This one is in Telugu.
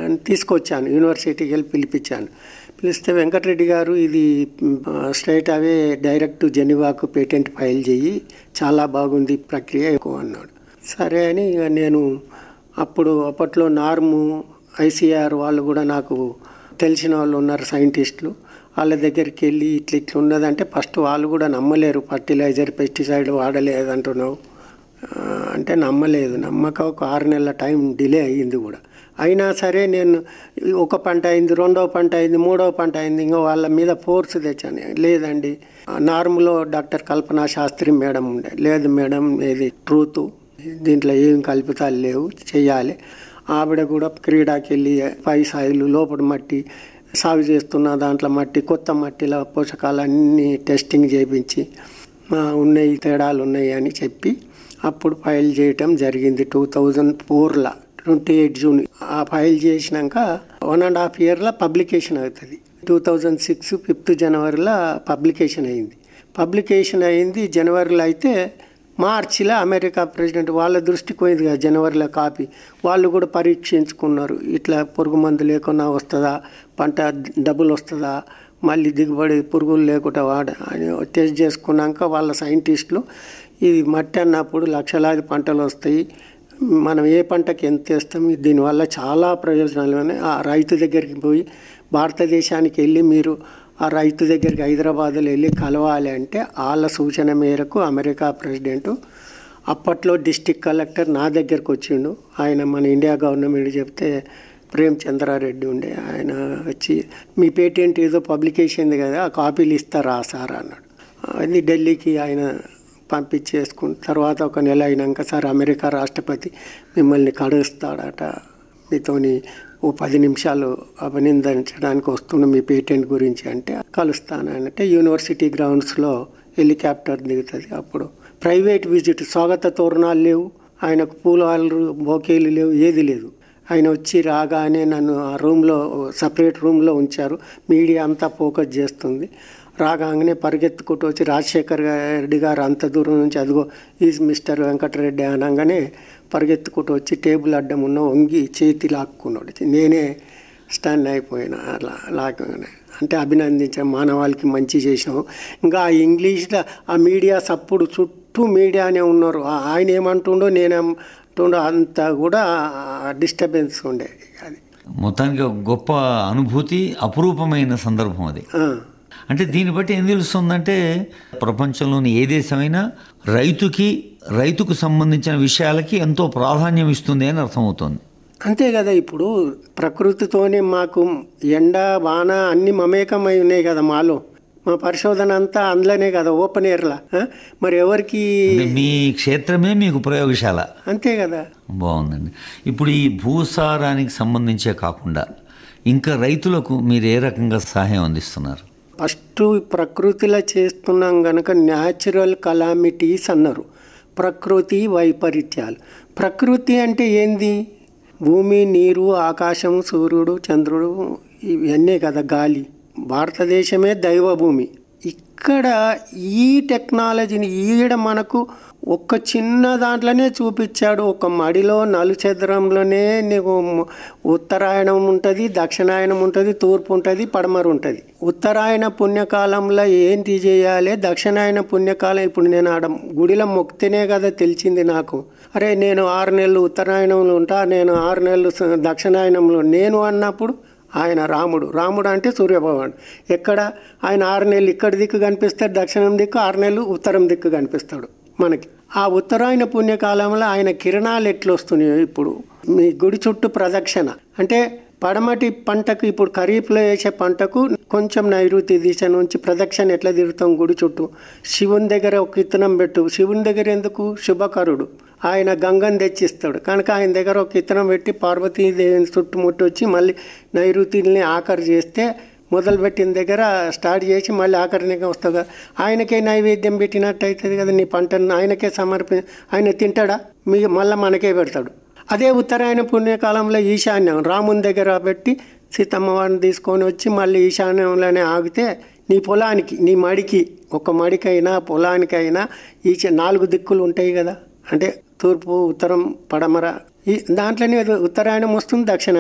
అని తీసుకొచ్చాను యూనివర్సిటీకి వెళ్ళి పిలిపించాను పిలిస్తే వెంకటరెడ్డి గారు ఇది స్ట్రైట్ అవే డైరెక్ట్ జెనీవాకు పేటెంట్ ఫైల్ చేయి చాలా బాగుంది ఈ ప్రక్రియ ఎక్కువ అన్నాడు సరే అని ఇక నేను అప్పుడు అప్పట్లో నార్ము ఐసీఆర్ వాళ్ళు కూడా నాకు తెలిసిన వాళ్ళు ఉన్నారు సైంటిస్టులు వాళ్ళ దగ్గరికి వెళ్ళి ఇట్లా ఇట్లా ఉన్నదంటే ఫస్ట్ వాళ్ళు కూడా నమ్మలేరు ఫర్టిలైజర్ పెస్టిసైడ్ వాడలేదంటున్నావు ఆ, అంటే నమ్మలేదు నమ్మక ఒక ఆరు నెలల టైం డిలే అయ్యింది కూడా అయినా సరే నేను ఒక పంట అయింది రెండవ పంట అయింది మూడవ పంట అయింది ఇంకా వాళ్ళ మీద ఫోర్స్ తెచ్చాను లేదండి నార్మల్లో డాక్టర్ కల్పనా శాస్త్రి మేడం ఉండే లేదు మేడం ఇది ట్రూత్ దీంట్లో ఏం కల్పితాలు లేవు చెయ్యాలి ఆవిడ కూడా క్రీడాకి వెళ్ళి పై సాయిలు లోపల మట్టి సాగు చేస్తున్న దాంట్లో మట్టి కొత్త మట్టిలో పోషకాలన్నీ టెస్టింగ్ చేయించి ఆ, ఉన్నాయి తేడాలు ఉన్నాయి అని చెప్పి అప్పుడు ఫైల్ చేయటం జరిగింది టూ థౌజండ్ ఫోర్లో ట్వంటీ ఎయిట్ జూన్ ఆ ఫైల్ చేసినాక వన్ అండ్ హాఫ్ ఇయర్లో పబ్లికేషన్ అవుతుంది టూ థౌజండ్ సిక్స్ ఫిఫ్త్ జనవరిలో పబ్లికేషన్ అయింది పబ్లికేషన్ అయింది జనవరిలో అయితే మార్చిలో అమెరికా ప్రెసిడెంట్ వాళ్ళ దృష్టికి పోయింది కదా జనవరిలో కాపీ వాళ్ళు కూడా పరీక్షించుకున్నారు ఇట్లా పురుగు మందు లేకుండా వస్తుందా పంట డబ్బులు వస్తుందా మళ్ళీ దిగుబడి పురుగులు లేకుండా వాడ అని టెస్ట్ చేసుకున్నాక వాళ్ళ సైంటిస్టులు ఇది మట్టి అన్నప్పుడు లక్షలాది పంటలు వస్తాయి మనం ఏ పంటకి ఎంత వేస్తాం దీనివల్ల చాలా ప్రయోజనాలు ఉన్నాయి ఆ రైతు దగ్గరికి పోయి భారతదేశానికి వెళ్ళి మీరు ఆ రైతు దగ్గరికి హైదరాబాద్లో వెళ్ళి కలవాలి అంటే వాళ్ళ సూచన మేరకు అమెరికా ప్రెసిడెంట్ అప్పట్లో డిస్టిక్ కలెక్టర్ నా దగ్గరకు వచ్చిండు ఆయన మన ఇండియా గవర్నమెంట్ చెప్తే ప్రేమ్ చంద్రారెడ్డి ఉండే ఆయన వచ్చి మీ పేటెంట్ ఏదో పబ్లికేషన్ కదా ఆ కాపీలు ఇస్తారా సార్ అన్నాడు అది ఢిల్లీకి ఆయన పంపించేసుకున్న తర్వాత ఒక నెల అయినాక సార్ అమెరికా రాష్ట్రపతి మిమ్మల్ని కడుస్తాడట మీతోని ఓ పది నిమిషాలు అభినందించడానికి వస్తున్న మీ పేటెంట్ గురించి అంటే కలుస్తాను అంటే యూనివర్సిటీ గ్రౌండ్స్లో హెలికాప్టర్ దిగుతుంది అప్పుడు ప్రైవేట్ విజిట్ స్వాగత తోరణాలు లేవు ఆయనకు పూలవాళ్ళు బోకేలు లేవు ఏది లేదు ఆయన వచ్చి రాగానే నన్ను ఆ రూమ్లో సపరేట్ రూమ్లో ఉంచారు మీడియా అంతా ఫోకస్ చేస్తుంది రాగానే పరిగెత్తుకుంటూ వచ్చి రాజశేఖర్ రెడ్డి గారు అంత దూరం నుంచి అదిగో ఈజ్ మిస్టర్ వెంకటరెడ్డి అనగానే పరిగెత్తుకుంటూ వచ్చి టేబుల్ అడ్డం ఉన్న వంగి చేతి లాక్కున్నాడు నేనే స్టన్ అయిపోయినా అలా లాగానే అంటే అభినందించాం మానవాళికి మంచి చేసినాం ఇంకా ఆ ఇంగ్లీష్లో ఆ మీడియా సప్పుడు చుట్టూ మీడియానే ఉన్నారు ఆ- ఆయన ఏమంటుండో నేనేమంటుండో అంతా కూడా డిస్టర్బెన్స్ ఉండే అది మొత్తానికి ఒక గొప్ప అనుభూతి అపురూపమైన సందర్భం అది ఆ. అంటే దీన్ని బట్టి ఏం తెలుస్తుందంటే ప్రపంచంలోని ఏ దేశమైనా రైతుకి రైతుకు సంబంధించిన విషయాలకి ఎంతో ప్రాధాన్యం ఇస్తుంది అని అర్థమవుతోంది అంతే కదా ఇప్పుడు ప్రకృతితోనే మాకు ఎండ వాన అన్ని మమేకమై ఉన్నాయి కదా మాలో మా పరిశోధన అంతా అందులోనే కదా ఓపెన్ ఎయిర్లా ఆ? మరి ఎవరికి అంటే మీ క్షేత్రమే మీకు ప్రయోగశాల అంతే కదా బాగుందండి ఇప్పుడు ఈ భూసారానికి సంబంధించే కాకుండా ఇంకా రైతులకు మీరు ఏ రకంగా సహాయం అందిస్తున్నారు ఫస్ట్ ప్రకృతిలో చేస్తున్నాం గనక న్యాచురల్ కలామిటీస్ అన్నారు ప్రకృతి వైపరీత్యాలు ప్రకృతి అంటే ఏంది భూమి నీరు ఆకాశం సూర్యుడు చంద్రుడు ఇవన్నీ కదా గాలి భారతదేశమే దైవభూమి ఇక్కడ ఈ టెక్నాలజీని ఈడ మనకు ఒక్క చిన్న దాంట్లోనే చూపించాడు ఒక మడిలో నలుచదరంలోనే నీకు ఉత్తరాయణం ఉంటుంది దక్షిణాయనం ఉంటుంది తూర్పు ఉంటుంది పడమర ఉంటుంది ఉత్తరాయణ పుణ్యకాలంలో ఏంటి చేయాలి దక్షిణాయన పుణ్యకాలం ఇప్పుడు నేను ఆడ గుడిలో మొక్కితేనే కదా తెలిసింది నాకు అరే నేను ఆరు నెలలు ఉత్తరాయణంలో ఉంటా నేను ఆరు నెలలు స- దక్షిణాయనంలో నేను అన్నప్పుడు ఆయన రాముడు రాముడు అంటే సూర్యభగవాన్ ఎక్కడ ఆయన ఆరు నెలలు ఇక్కడ దిక్కు కనిపిస్తాడు దక్షిణం దిక్కు ఆరు నెలలు ఉత్తరం దిక్కు కనిపిస్తాడు మనకి ఆ ఉత్తరాయణ పుణ్యకాలంలో ఆయన కిరణాలు ఎట్లా వస్తున్నాయో ఇప్పుడు మీ గుడి చుట్టూ ప్రదక్షిణ అంటే పడమటి పంటకు ఇప్పుడు ఖరీఫ్లో వేసే పంటకు కొంచెం నైరుతి దిశ నుంచి ప్రదక్షిణ ఎట్లా తిరుగుతాం గుడి చుట్టూ శివుని దగ్గర ఒక ఇత్తనం పెట్టు శివుని దగ్గర ఎందుకు శుభకరుడు ఆయన గంగని తెచ్చిస్తాడు కనుక ఆయన దగ్గర ఒక ఇత్తనం పెట్టి పార్వతీదేవిని చుట్టుముట్టి వచ్చి మళ్ళీ నైరుతిని ఆఖరి చేస్తే మొదలుపెట్టిన దగ్గర స్టార్ట్ చేసి మళ్ళీ ఆఖరినిగా వస్తావు కదా ఆయనకే నైవేద్యం పెట్టినట్టు అవుతుంది కదా నీ పంటను ఆయనకే సమర్పి ఆయన తింటాడా మీ మళ్ళీ మనకే పెడతాడు అదే ఉత్తరాయణ పుణ్యకాలంలో ఈశాన్యం రాముని దగ్గర పెట్టి సీతమ్మ వారిని తీసుకొని వచ్చి మళ్ళీ ఈశాన్యంలోనే ఆగితే నీ పొలానికి నీ మడికి ఒక మడికైనా పొలానికైనా ఈ నాలుగు దిక్కులు ఉంటాయి కదా అంటే తూర్పు ఉత్తరం పడమర ఈ దాంట్లోనే ఉత్తరాయణం వస్తుంది దక్షిణ